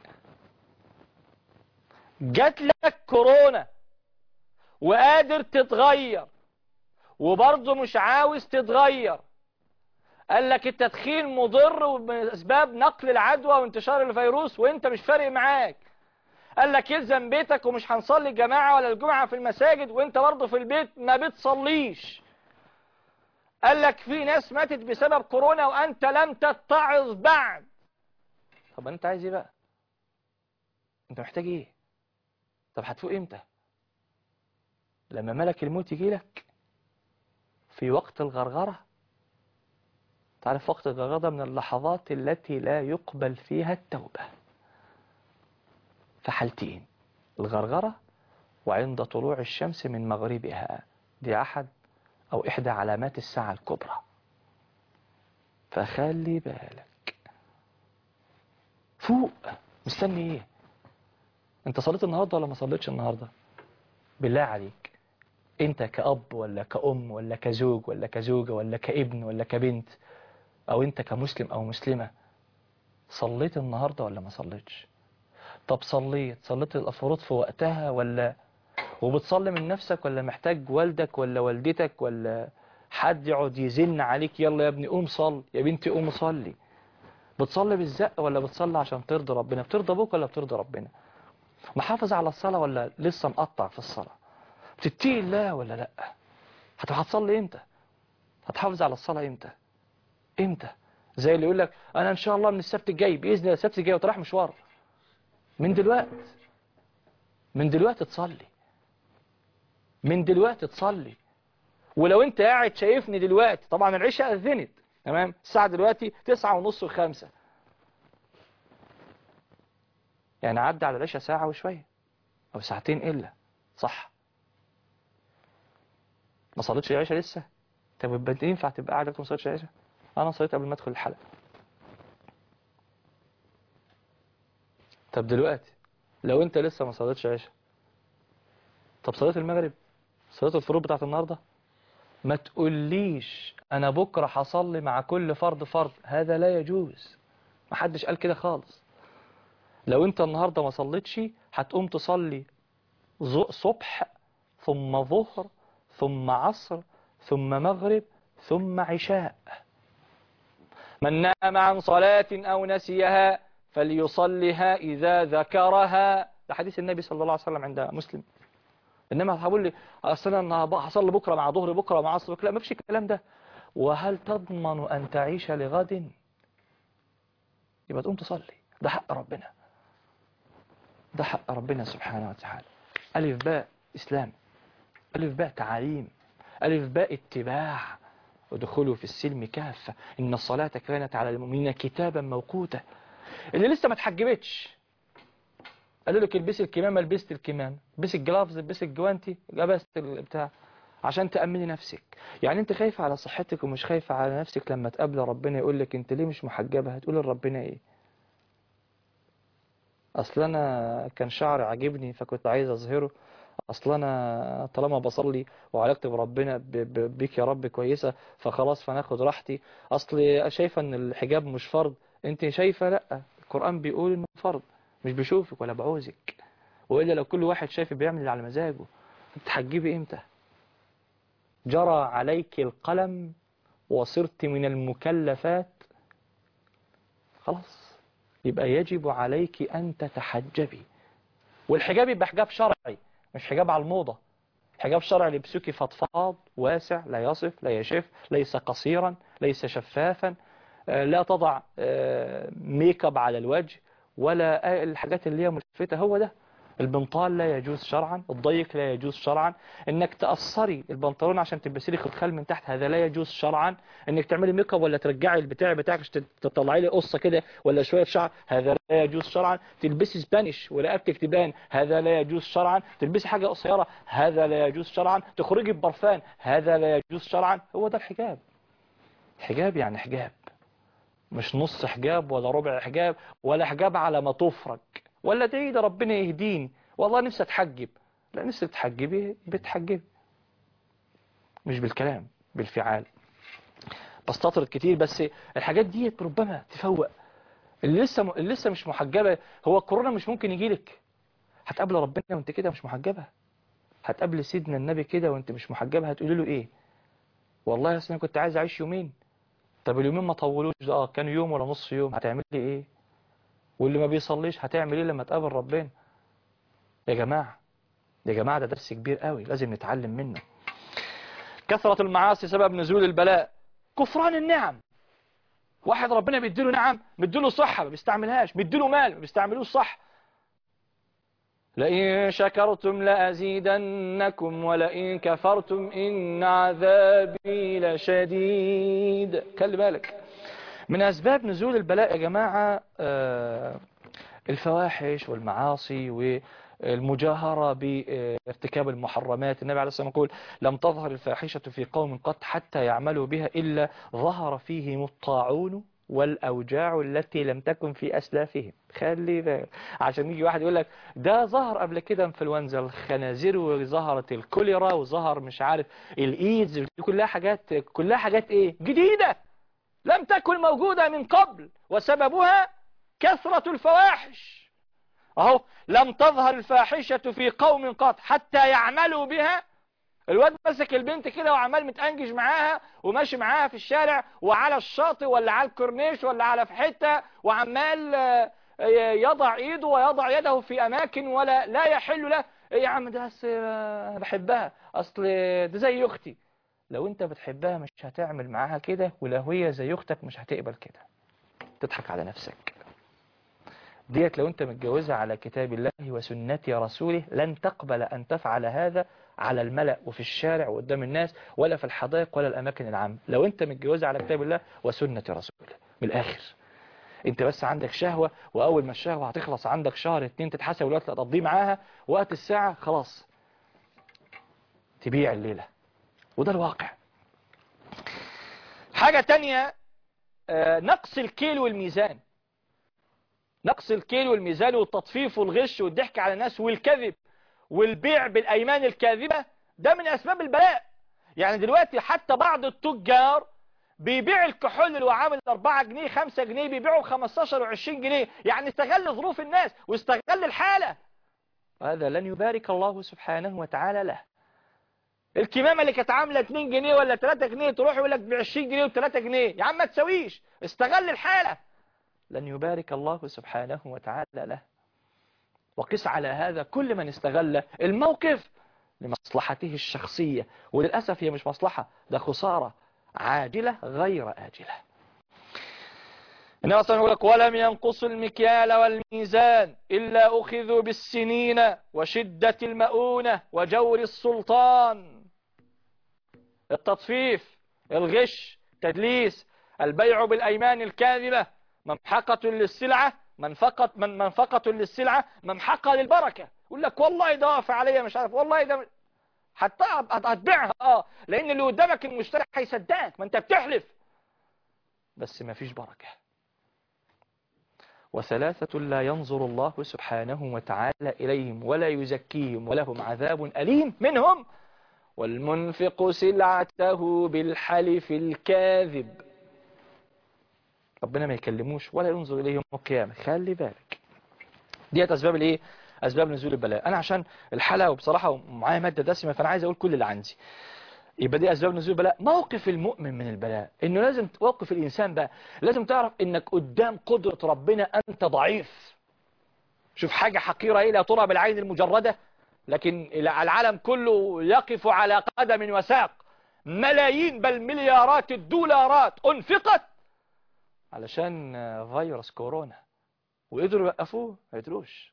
جات لك كورونا وقادر تتغير وبرضه مش عاوز تتغير قال لك التدخين مضر من اسباب نقل العدوى وانتشار الفيروس وانت مش فارق معاك قال لك يلزم بيتك ومش هنصلي الجماعة ولا الجمعة في المساجد وانت برضه في البيت ما بتصليش قال لك في ناس ماتت بسبب كورونا وانت لم تتعظ بعد طب انت عايز ايه بقى انت محتاج ايه طب هتفوق امتى لما ملك الموت يجي لك في وقت الغرغرة تعرف وقت الغرغرة من اللحظات التي لا يقبل فيها التوبة في حالتين الغرغرة وعند طلوع الشمس من مغربها دي أحد أو إحدى علامات الساعة الكبرى فخلي بالك فوق مستني ايه انت صليت النهاردة ولا ما صليتش النهاردة بالله عليك انت كأب ولا كأم ولا كزوج ولا كزوجة ولا كابن ولا كبنت او انت كمسلم او مسلمة صليت النهاردة ولا ما صليتش طب صليت صليت الافروض في وقتها ولا وبتصلي من نفسك ولا محتاج والدك ولا والدتك ولا حد يقعد يزن عليك يلا يا ابني قوم صل يا بنتي قوم صلي بتصلي بالزق ولا بتصلي عشان ترضي ربنا بترضى ابوك ولا بترضي ربنا محافظ على الصلاة ولا لسه مقطع في الصلاة بتتقي الله ولا لا هتبقى هتصلي امتى هتحافظ على الصلاة امتى امتى زي اللي يقول لك انا ان شاء الله من السبت الجاي باذن الله السبت الجاي وطرح مشوار من دلوقت من دلوقتي تصلي من دلوقتي تصلي ولو انت قاعد شايفني دلوقتي طبعا العشاء اذنت تمام الساعة دلوقتي تسعة ونص وخمسة يعني عدى على العشاء ساعة وشوية او ساعتين الا صح ما صليتش العشاء لسه طب يبقى انت ينفع تبقى قاعد ما صليتش العشاء انا صليت قبل ما ادخل الحلقة طب دلوقتي لو انت لسه ما صليتش عشاء طب صليت المغرب صليت الفروض بتاعت النهارده ما تقوليش انا بكره هصلي مع كل فرد فرد هذا لا يجوز ما حدش قال كده خالص لو انت النهارده ما صليتش هتقوم تصلي صبح ثم ظهر ثم عصر ثم مغرب ثم عشاء من نام عن صلاة أو نسيها فليصلها إذا ذكرها ده حديث النبي صلى الله عليه وسلم عند مسلم إنما هقول لي أصل أنا هصلي بكرة مع ظهري بكرة مع عصر لا ما فيش الكلام ده وهل تضمن أن تعيش لغد يبقى تقوم تصلي ده حق ربنا ده حق ربنا سبحانه وتعالى ألف باء إسلام ألف باء تعاليم ألف باء اتباع ودخلوا في السلم كافة إن الصلاة كانت على المؤمنين كتابا موقوتا اللي لسه ما اتحجبتش قالوا لك البسي الكمامة لبست الكمامة البسي الجلافز البسي الجوانتي لبست البتاع عشان تأمني نفسك يعني انت خايفة على صحتك ومش خايفة على نفسك لما تقابل ربنا يقول لك انت ليه مش محجبة هتقول لربنا ايه اصل انا كان شعري عاجبني فكنت عايز اظهره اصل انا طالما بصلي وعلاقتي بربنا بيك يا رب كويسة فخلاص فناخد راحتي اصل شايفة ان الحجاب مش فرض انت شايفة لا القرآن بيقول انه فرض مش بشوفك ولا بعوزك وإلا لو كل واحد شايف بيعمل اللي على مزاجه تحجبي امتى جرى عليك القلم وصرت من المكلفات خلاص يبقى يجب عليك أن تتحجبي والحجاب يبقى حجاب شرعي مش حجاب على الموضة حجاب شرعي لبسوكي فضفاض واسع لا يصف لا يشف ليس قصيرا ليس شفافا آه، لا تضع آه، ميك اب على الوجه ولا الحاجات اللي هي ملفتة هو ده البنطال لا يجوز شرعا الضيق لا يجوز شرعا انك تقصري البنطلون عشان تلبسي لي خدخال من تحت هذا لا يجوز شرعا انك تعملي ميك اب ولا ترجعي البتاع بتاعك عشان تطلعي لي قصه كده ولا شويه شعر هذا لا يجوز شرعا تلبسي سبانيش ورقبتك تبان هذا لا يجوز شرعا تلبسي حاجه قصيره هذا لا يجوز شرعا تخرجي ببرفان هذا لا يجوز شرعا هو ده الحجاب حجاب يعني حجاب مش نص حجاب ولا ربع حجاب ولا حجاب على ما تفرج ولا تعيد ربنا يهديني والله نفسي اتحجب لا نفسي تحجبي بتحجبي مش بالكلام بالفعال بستطرد كتير بس الحاجات دي ربما تفوق اللي لسه م... اللي لسه مش محجبة هو الكورونا مش ممكن يجيلك هتقابل ربنا وانت كده مش محجبة هتقابل سيدنا النبي كده وانت مش محجبة هتقولي له ايه والله يا كنت عايز اعيش يومين طب اليومين ما طولوش ده اه كانوا يوم ولا نص يوم هتعمل لي ايه واللي ما بيصليش هتعمل ايه لما تقابل ربنا يا جماعة يا جماعة ده درس كبير قوي لازم نتعلم منه كثرة المعاصي سبب نزول البلاء كفران النعم واحد ربنا بيديله نعم بيديله صحة ما بيستعملهاش بيديله مال ما بيستعملوش صح لئن شكرتم لأزيدنكم ولئن كفرتم إن عذابي لشديد خلي بالك من أسباب نزول البلاء يا جماعة آه، الفواحش والمعاصي والمجاهرة بارتكاب المحرمات النبي عليه الصلاة والسلام يقول لم تظهر الفاحشة في قوم قط حتى يعملوا بها إلا ظهر فيهم الطاعون والأوجاع التي لم تكن في أسلافهم خلي بالك عشان يجي واحد يقول لك ده ظهر قبل كده انفلونزا الخنازير وظهرت الكوليرا وظهر مش عارف الايدز دي كلها حاجات كلها حاجات ايه جديدة لم تكن موجودة من قبل وسببها كثرة الفواحش اهو لم تظهر الفاحشة في قوم قط حتى يعملوا بها الواد مسك البنت كده وعمال متأنجج معاها وماشي معاها في الشارع وعلى الشاطئ ولا على الكورنيش ولا على في حتة وعمال آه، يضع ايده ويضع يده في اماكن ولا لا يحل له ايه يا عم ده بس آه، بحبها اصل ده زي اختي لو انت بتحبها مش هتعمل معاها كده ولو هي زي اختك مش هتقبل كده تضحك على نفسك ديت لو انت متجوزها على كتاب الله وسنة رسوله لن تقبل ان تفعل هذا على الملأ وفي الشارع وقدام الناس ولا في الحدائق ولا الاماكن العامة لو انت متجوزها على كتاب الله وسنة رسوله من الاخر انت بس عندك شهوة واول ما الشهوة هتخلص عندك شهر اتنين تتحسب الوقت اللي هتقضيه معاها وقت الساعة خلاص تبيع الليلة وده الواقع حاجة تانية آه، نقص الكيل والميزان نقص الكيل والميزان والتطفيف والغش والضحك على الناس والكذب والبيع بالأيمان الكاذبة ده من أسباب البلاء يعني دلوقتي حتى بعض التجار بيبيع الكحول اللي هو عامل 4 جنيه 5 جنيه بيبيعه ب 15 و20 جنيه يعني استغل ظروف الناس واستغل الحالة وهذا لن يبارك الله سبحانه وتعالى له الكمامة اللي كانت عاملة 2 جنيه ولا 3 جنيه تروح يقول لك ب 20 جنيه و3 جنيه يا عم ما تسويش استغل الحالة لن يبارك الله سبحانه وتعالى له وقس على هذا كل من استغل الموقف لمصلحته الشخصية وللأسف هي مش مصلحة ده خسارة عاجلة غير آجلة النبي صلى الله عليه وسلم يقول لك ولم ينقصوا المكيال والميزان إلا أخذوا بالسنين وشدة المؤونة وجور السلطان التطفيف الغش تدليس البيع بالأيمان الكاذبة ممحقة للسلعة منفقة من منفقة للسلعة ممحقة للبركة يقول لك والله ده واقف عليا مش عارف والله ده حتى هتبيعها اه لان اللي قدامك المشتري هيصدقك ما انت بتحلف بس ما فيش بركة وثلاثة لا ينظر الله سبحانه وتعالى إليهم ولا يزكيهم ولهم عذاب أليم منهم والمنفق سلعته بالحلف الكاذب ربنا ما يكلموش ولا ينظر إليه يوم القيامة خلي بالك ديت أسباب الإيه أسباب نزول البلاء أنا عشان الحلقة وبصراحة معايا مادة دسمة فأنا عايز أقول كل اللي عندي يبقى دي أسباب نزول البلاء موقف المؤمن من البلاء إنه لازم توقف الإنسان بقى لازم تعرف إنك قدام قدرة ربنا أنت ضعيف شوف حاجة حقيرة إيه لا ترى بالعين المجردة لكن العالم كله يقف على قدم وساق ملايين بل مليارات الدولارات انفقت علشان فيروس كورونا وقدروا يوقفوه ما قدروش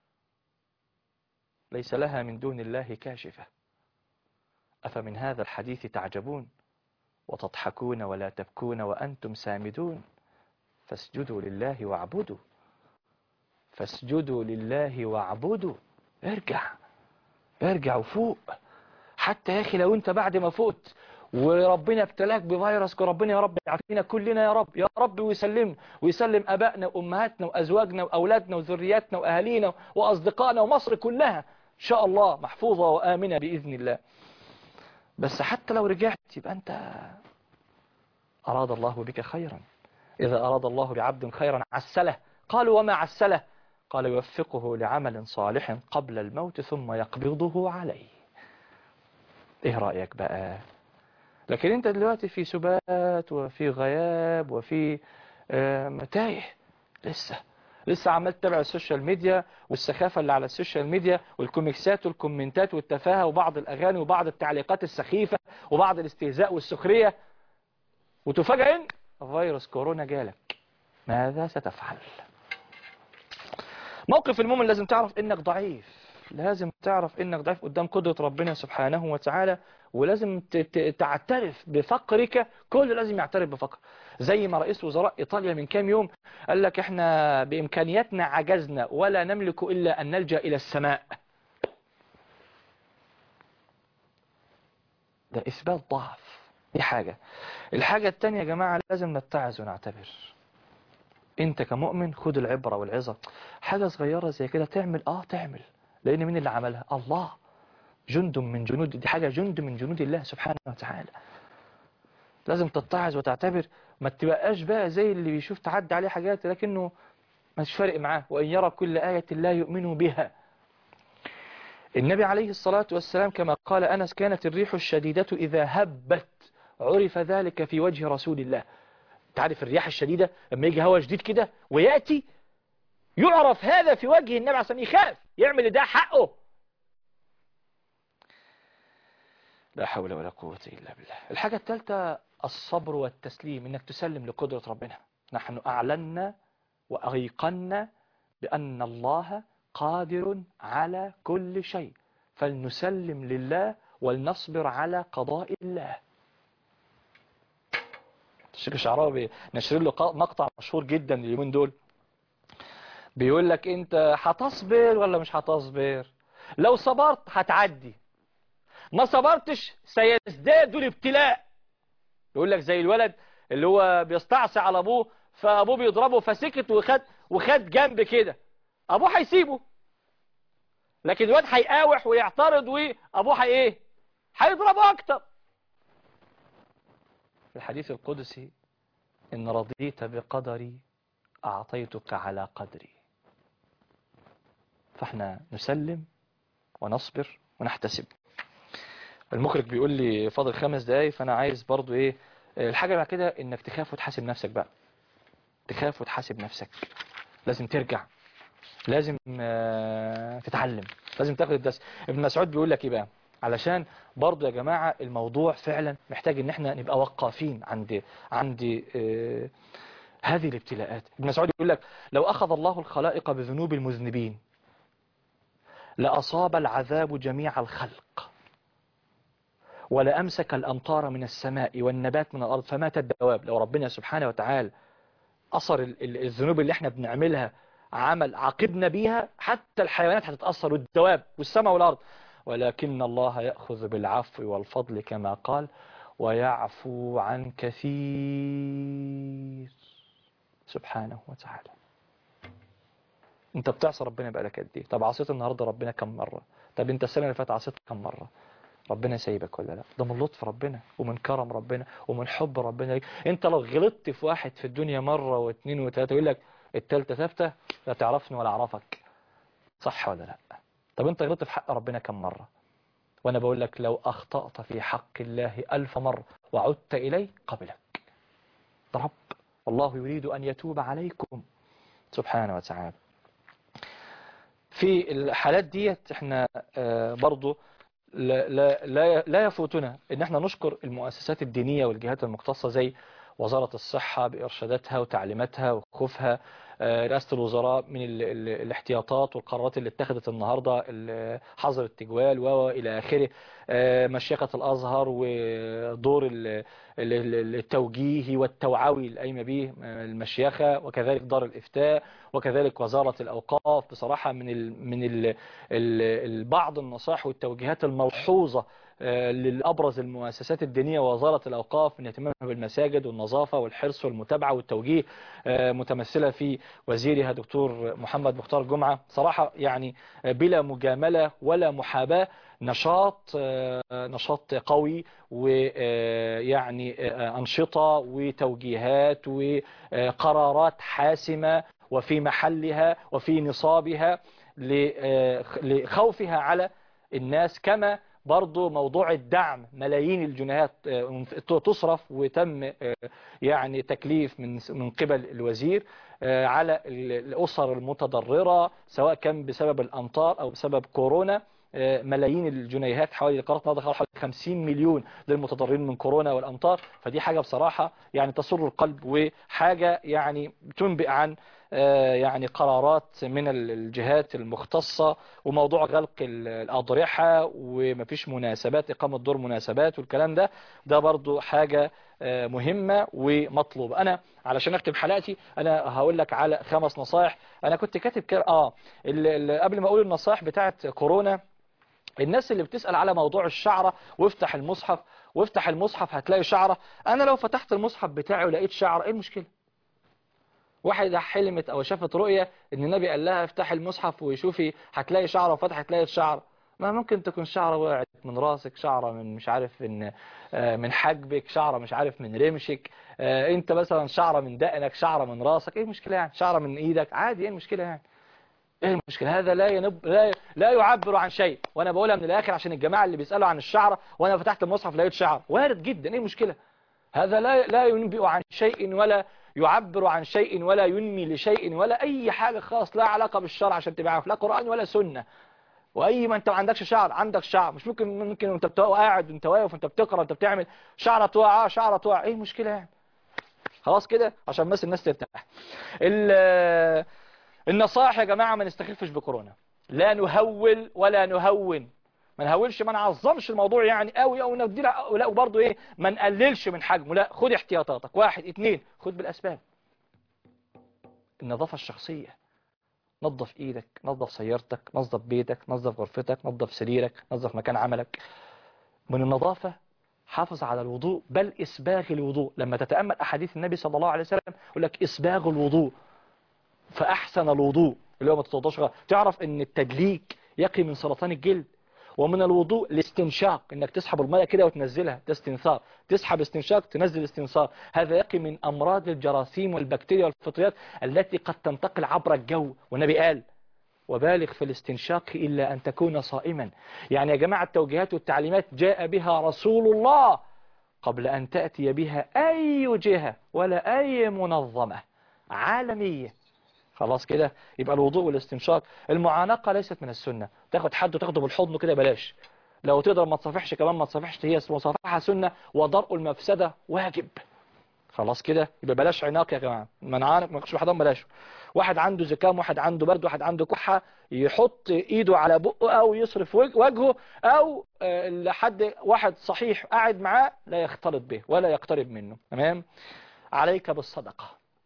ليس لها من دون الله كاشفة أفمن هذا الحديث تعجبون وتضحكون ولا تبكون وأنتم سامدون فاسجدوا لله واعبدوا فاسجدوا لله واعبدوا ارجع ارجع وفوق حتى يا أخي لو أنت بعد ما فقت وربنا ابتلاك بفيروس وربنا يا رب يعافينا كلنا يا رب يا رب ويسلم ويسلم أبائنا وأمهاتنا وأزواجنا وأولادنا وذرياتنا وأهالينا وأصدقائنا ومصر كلها إن شاء الله محفوظة وآمنة بإذن الله بس حتى لو رجعت يبقى أنت أراد الله بك خيرا إذا أراد الله بعبد خيرا عسله قالوا وما عسله قال يوفقه لعمل صالح قبل الموت ثم يقبضه عليه إيه رأيك بقى لكن أنت دلوقتي في سبات وفي غياب وفي تايه لسه لسه عمال تتابع السوشيال ميديا والسخافة اللي على السوشيال ميديا والكوميكسات والكومنتات والتفاهة وبعض الأغاني وبعض التعليقات السخيفة وبعض الاستهزاء والسخرية وتفاجئ إن فيروس كورونا جالك ماذا ستفعل موقف المؤمن لازم تعرف إنك ضعيف لازم تعرف إنك ضعيف قدام قدرة ربنا سبحانه وتعالى ولازم تعترف بفقرك كل لازم يعترف بفقر زي ما رئيس وزراء إيطاليا من كام يوم قال لك احنا بإمكانياتنا عجزنا ولا نملك إلا أن نلجأ إلى السماء ده إثبات ضعف دي حاجة الحاجة التانية يا جماعة لازم نتعظ ونعتبر انت كمؤمن خد العبرة والعظة حاجة صغيرة زي كده تعمل اه تعمل لان مين اللي عملها الله جند من جنود دي حاجة جند من جنود الله سبحانه وتعالى لازم تتعظ وتعتبر ما تبقاش بقى زي اللي بيشوف تعدي عليه حاجات لكنه مش فارق معاه وإن يرى كل آية لا يؤمن بها النبي عليه الصلاة والسلام كما قال أنس كانت الريح الشديدة إذا هبت عرف ذلك في وجه رسول الله تعرف الرياح الشديدة لما يجي هوا شديد كده ويأتي يعرف هذا في وجه النبي عليه الصلاة والسلام يخاف يعمل ده حقه لا حول ولا قوة إلا بالله الحاجة الثالثة الصبر والتسليم إنك تسلم لقدرة ربنا نحن أعلنا وأيقنا بأن الله قادر على كل شيء فلنسلم لله ولنصبر على قضاء الله الشيخ الشعراوي نشر له مقطع مشهور جدا اليومين دول بيقول لك انت هتصبر ولا مش هتصبر لو صبرت هتعدي ما صبرتش سيزداد الابتلاء يقول لك زي الولد اللي هو بيستعصي على ابوه فابوه بيضربه فسكت وخد وخد جنب كده ابوه هيسيبه لكن الواد هيقاوح ويعترض وابوه هي ايه هيضربه اكتر في الحديث القدسي ان رضيت بقدري اعطيتك على قدري فاحنا نسلم ونصبر ونحتسب المخرج بيقول لي فاضل خمس دقايق فانا عايز برضو ايه الحاجة بعد كده انك تخاف وتحاسب نفسك بقى تخاف وتحاسب نفسك لازم ترجع لازم تتعلم لازم تاخد الدرس ابن مسعود بيقول لك ايه بقى علشان برضو يا جماعة الموضوع فعلا محتاج ان احنا نبقى وقافين عند عند اه هذه الابتلاءات ابن مسعود يقول لك لو اخذ الله الخلائق بذنوب المذنبين لأصاب العذاب جميع الخلق ولأمسك الأمطار من السماء والنبات من الأرض فمات الدواب لو ربنا سبحانه وتعالى أثر الذنوب اللي احنا بنعملها عمل عاقبنا بيها حتى الحيوانات هتتأثر والدواب والسماء والأرض ولكن الله يأخذ بالعفو والفضل كما قال ويعفو عن كثير سبحانه وتعالى انت بتعصى ربنا بقالك قد ايه طب عصيت النهارده ربنا كم مره طب انت السنه اللي فاتت عصيت كم مره ربنا سايبك ولا لا ده من لطف ربنا ومن كرم ربنا ومن حب ربنا ليك انت لو غلطت في واحد في الدنيا مره واثنين وثلاثه يقول لك الثالثه ثابته لا تعرفني ولا اعرفك صح ولا لا طب انت غلطت في حق ربنا كم مره وانا بقول لك لو اخطأت في حق الله ألف مرة وعدت إليه قبلك ده رب والله يريد أن يتوب عليكم سبحانه وتعالى في الحالات ديت احنا آه، برضو لا, لا, لا, لا يفوتنا ان احنا نشكر المؤسسات الدينية والجهات المختصة زي وزارة الصحة بإرشاداتها وتعليماتها وخوفها آه، رئاسة الوزراء من ال ال الاحتياطات والقرارات اللي اتخذت النهاردة ال- حظر التجوال وإلى آخره آه، مشيخة الأزهر ودور ال- ال- ال- التوجيهي والتوعوي القايمة به آه، المشيخة وكذلك دار الإفتاء وكذلك وزارة الأوقاف بصراحة من ال من ال ال بعض النصائح والتوجيهات الملحوظة آه، للأبرز المؤسسات الدينية ووزارة الأوقاف من اهتمامها بالمساجد والنظافة والحرص والمتابعة والتوجيه آه، متمثلة في وزيرها دكتور محمد مختار جمعة صراحة يعني آه، بلا مجاملة ولا محاباة نشاط آه، نشاط قوي ويعني أنشطة وتوجيهات وقرارات حاسمة وفي محلها وفي نصابها ل- آه، لخوفها على الناس كما برضو موضوع الدعم ملايين الجنيهات آه، تصرف وتم آه، يعني تكليف من من قبل الوزير آه، على ال- الأسر المتضررة سواء كان بسبب الأمطار أو بسبب كورونا آه، ملايين الجنيهات حوالي قرارات النهارده حوالي 50 مليون للمتضررين من كورونا والأمطار فدي حاجة بصراحة يعني تسر القلب وحاجة يعني تنبئ عن آه، يعني قرارات من ال- الجهات المختصة وموضوع غلق ال- الأضرحة ومفيش مناسبات إقامة دور مناسبات والكلام ده ده برضو حاجة آه، مهمة ومطلوبة أنا علشان أختم حلقتي أنا هقول لك على خمس نصائح أنا كنت كاتب كده آه ال- ال- قبل ما أقول النصائح بتاعت كورونا الناس اللي بتسأل على موضوع الشعرة وافتح المصحف وافتح المصحف هتلاقي شعرة أنا لو فتحت المصحف بتاعي ولقيت شعرة إيه المشكلة واحدة حلمت او شافت رؤية ان النبي قال لها افتحي المصحف وشوفي هتلاقي شعرة وفتحت لقيت شعرة ما ممكن تكون شعرة وقعت من راسك شعرة من مش عارف من آه، من حاجبك شعرة مش عارف من رمشك آه، انت مثلا شعرة من دقنك شعرة من راسك ايه المشكلة يعني شعرة من ايدك عادي ايه المشكلة يعني ايه المشكلة هذا لا ينب لا لا يعبر عن شيء وانا بقولها من الاخر عشان الجماعة اللي بيسألوا عن الشعرة وانا فتحت المصحف لقيت شعر وارد جدا ايه المشكلة هذا لا لا ينبئ عن شيء ولا يعبر عن شيء ولا ينمي لشيء ولا أي حاجة خاص لا علاقة بالشرع عشان تبقى عارف لا قرآن ولا سنة وأي ما أنت ما عندكش شعر عندك شعر مش ممكن ممكن وأنت بتق- قاعد وأنت واقف وأنت بتقرأ وأنت بتعمل شعرة تقع آه، شعرة تقع إيه المشكلة يعني خلاص كده عشان بس الناس ترتاح ال- النصائح يا جماعة ما نستخفش بكورونا لا نهول ولا نهون ما نهولش ما نعظمش الموضوع يعني قوي او ندي لا لا وبرضه ايه ما نقللش من حجمه لا خد احتياطاتك واحد اتنين خد بالاسباب النظافة الشخصية نظف ايدك نظف سيارتك نظف بيتك نظف غرفتك نظف سريرك نظف مكان عملك من النظافة حافظ على الوضوء بل إسباغ الوضوء لما تتأمل أحاديث النبي صلى الله عليه وسلم يقول لك إسباغ الوضوء فأحسن الوضوء اللي هو ما تتوضاش غلط. تعرف ان التدليك يقي من سرطان الجلد ومن الوضوء الاستنشاق انك تسحب الميه كده وتنزلها ده استنثار تسحب استنشاق تنزل استنثار هذا يقي من امراض الجراثيم والبكتيريا والفطريات التي قد تنتقل عبر الجو والنبي قال وبالغ في الاستنشاق إلا أن تكون صائما يعني يا جماعة التوجيهات والتعليمات جاء بها رسول الله قبل أن تأتي بها أي جهة ولا أي منظمة عالمية خلاص كده يبقى الوضوء والاستنشاق المعانقة ليست من السنة تاخد حد وتاخده بالحضن كده بلاش لو تقدر ما تصافحش كمان ما تصافحش هي مصافحة سنة ودرء المفسدة واجب خلاص كده يبقى بلاش عناق يا جماعة ما نعانق ما نخش واحد بلاش واحد عنده زكام واحد عنده برد واحد عنده كحة يحط ايده على بقه او يصرف وج- وجهه او آه، لحد واحد صحيح قاعد معاه لا يختلط به ولا يقترب منه تمام عليك بالصدقة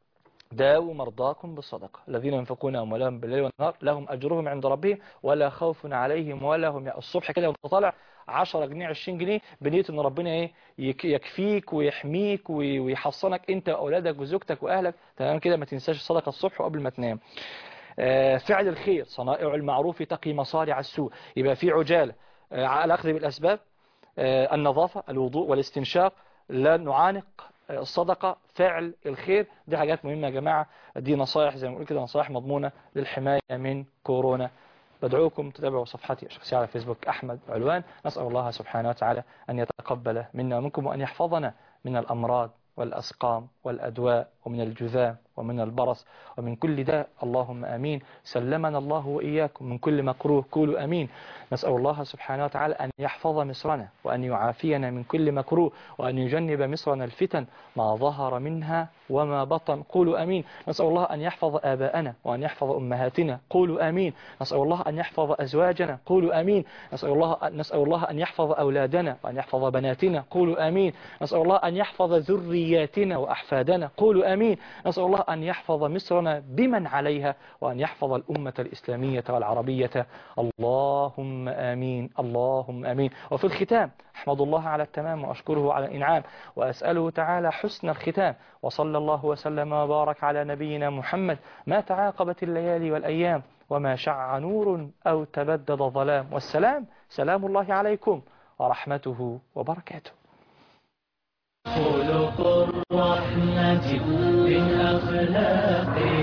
داووا مرضاكم بالصدقة الذين ينفقون أموالهم بالليل والنهار لهم أجرهم عند ربهم ولا خوف عليهم ولا هم يحزنون. الصبح كده وانت طالع 10 جنيه 20 جنيه بنية ان ربنا ايه يك- يكفيك ويحميك وي- ويحصنك انت واولادك وزوجتك واهلك تمام كده ما تنساش الصدقة الصبح وقبل ما تنام آه، فعل الخير صنائع المعروف تقي مصارع السوء يبقى في عجالة آه، على الأخذ بالأسباب آه، النظافة الوضوء والاستنشاق لا نعانق آه، الصدقة فعل الخير دي حاجات مهمة يا جماعة دي نصائح زي ما بقول كده نصائح مضمونة للحماية من كورونا بدعوكم تتابعوا صفحتي الشخصية على فيسبوك أحمد علوان نسأل الله سبحانه وتعالى أن يتقبل منا ومنكم وأن يحفظنا من الأمراض والأسقام والأدواء ومن الجذام ومن البرص ومن كل داء اللهم آمين سلمنا الله وإياكم من كل مكروه قولوا أمين نسأل الله سبحانه وتعالى أن يحفظ مصرنا وأن يعافينا من كل مكروه وأن يجنب مصرنا الفتن ما ظهر منها وما بطن قولوا أمين نسأل الله أن يحفظ آباءنا وأن يحفظ أمهاتنا قولوا أمين نسأل الله أن يحفظ أزواجنا قولوا أمين نسأل الله, نسأل الله أن يحفظ أولادنا وأن يحفظ بناتنا قولوا أمين نسأل الله أن يحفظ ذرياتنا وأحفادنا قولوا أمين نسأل الله أن يحفظ مصرنا بمن عليها وأن يحفظ الأمة الإسلامية والعربية اللهم آمين اللهم آمين وفي الختام أحمد الله على التمام وأشكره على الإنعام وأسأله تعالى حسن الختام وصلى الله وسلم وبارك على نبينا محمد ما تعاقبت الليالي والأيام وما شع نور أو تبدد ظلام والسلام سلام الله عليكم ورحمته وبركاته خلق الرحمة من أخلاقه